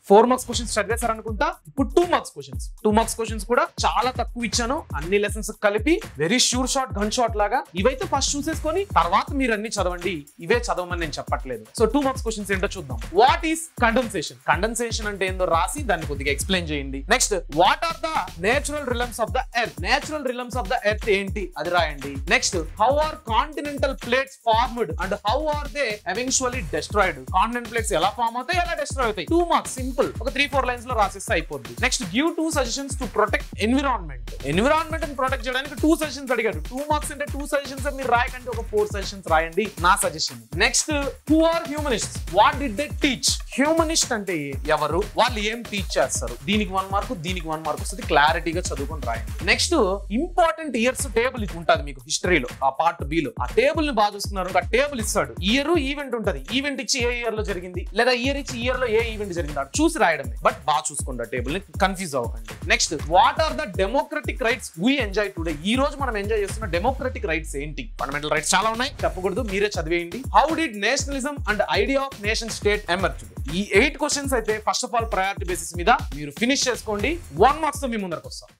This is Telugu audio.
ఫోర్ మార్క్స్ క్వశ్చన్స్ చదివేశారు అనుకుంటా ఇప్పుడు two marks questions two marks questions కూడా చాలా తక్కువ ఇచ్చాను అన్ని లెసన్స్ కలిపి very sure shot gun shot లాగా ఇవైతే ఫస్ట్ చూసేసుకొని తర్వాత మీరు అన్ని చదవండి ఇవే చదవమని నేను చెప్పట్లేదు సో టూ మార్క్స్ క్వశ్చన్స్ ఏంటో చూద్దాం వాట్ ఈస్ కండెన్సేషన్ కండెన్సేషన్ అంటే ఏందో రాసి దాన్ని కొద్దిగా ఎక్స్ప్లెయిన్ చేయండి next what are the natural realms of the earth natural realms of the earth ఏంటి అది రాయండి next how are continental plates formed and how are they eventually destroyed continent plates ఎలా ఫార్మ్ అవుతాయి ఎలా డెస్ట్రాయ్ అవుతాయి టూ మార్క్స్ సింపుల్ ఒక త్రీ ఫోర్ లైన్స్ లో రాసిస్తే అయిపోద్ది next give two suggestions to protect environment environment ని ప్రొటెక్ట్ చేయడానికి టూ సజెషన్స్ అడిగాడు టూ మార్క్స్ అంటే టూ సజెషన్స్ మీరు రాయకండి ఒక ఫోర్ సజెషన్స్ రాయండి నా suggestion next who are humanist what did they teach humanist అంటే ఎవరు వాళ్ళు ఏం టీచ్ చేస్తారు దీనికి వన్ మార్క్ దీనికి వన్ మార్క్ వస్తుంది క్లారిటీగా చదువుకొని రాయండి నెక్స్ట్ ఇంపార్టెంట్ ఇయర్స్ టేబుల్ ఉంటుంది మీకు హిస్టరీలో ఆ పార్ట్ బి లో ఆ టేబుల్ ని బాగా చూస్తున్నారు ఆ టేబుల్ ఇస్తాడు ఇయర్ ఈవెంట్ ఉంటది ఈవెంట్ ఇచ్చి ఏ ఇయర్ లో జరిగింది లేదా ఇయర్ ఇచ్చి ఇయర్ లో ఏ ఈవెంట్ జరిగింది అది చూసి రాయడమే బట్ బాగా చూసుకోండి ఆ టేబుల్ ని కన్ఫ్యూజ్ అవ్వకండి next what are the democratic rights we enjoy today ఈ రోజు మనం ఎంజాయ్ చేస్తున్న డెమోక్రటిక్ రైట్స్ ఏంటి ఫండమెంటల్ రైట్స్ చాలా ఉన్నాయి చెప్పకూడదు మీరే చదివేయండి how did nationalism and idea of nation state emerge ఈ ఎయిట్ క్వశ్చన్స్ అయితే first of all priority basis మీద మీరు ఫినిష్ చేసుకోండి వన్ మార్క్స్ తో మీ ముందరకు వస్తాం